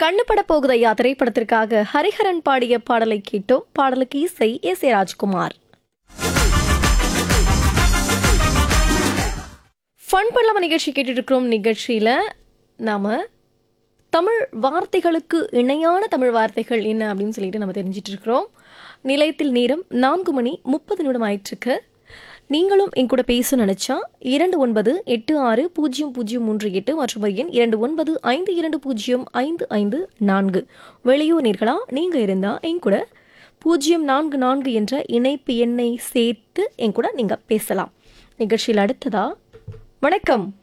கண்ணு பட போகுதையா திரைப்படத்திற்காக ஹரிஹரன் பாடிய பாடலை கேட்டோம் பாடலுக்கு இசை எஸ் ஏ ராஜ்குமார் ஃபன் பண்ணலாம நிகழ்ச்சி கேட்டுட்டு இருக்கிறோம் நிகழ்ச்சியில நாம தமிழ் வார்த்தைகளுக்கு இணையான தமிழ் வார்த்தைகள் என்ன அப்படின்னு சொல்லிட்டு நம்ம தெரிஞ்சிட்டு இருக்கிறோம் நிலையத்தில் நேரம் நான்கு மணி முப்பது நிமிடம் ஆயிட்டிருக்கு நீங்களும் என் கூட பேச நினைச்சா இரண்டு ஒன்பது எட்டு ஆறு பூஜ்ஜியம் பூஜ்ஜியம் மூன்று எட்டு மற்றும் ஒரு எண் இரண்டு ஒன்பது ஐந்து இரண்டு பூஜ்ஜியம் ஐந்து ஐந்து நான்கு வெளியூர் நேர்களா நீங்க இருந்தா என் கூட பூஜ்ஜியம் நான்கு நான்கு என்ற இணைப்பு எண்ணை சேர்த்து என் கூட நீங்க பேசலாம் நிகழ்ச்சியில் அடுத்ததா வணக்கம்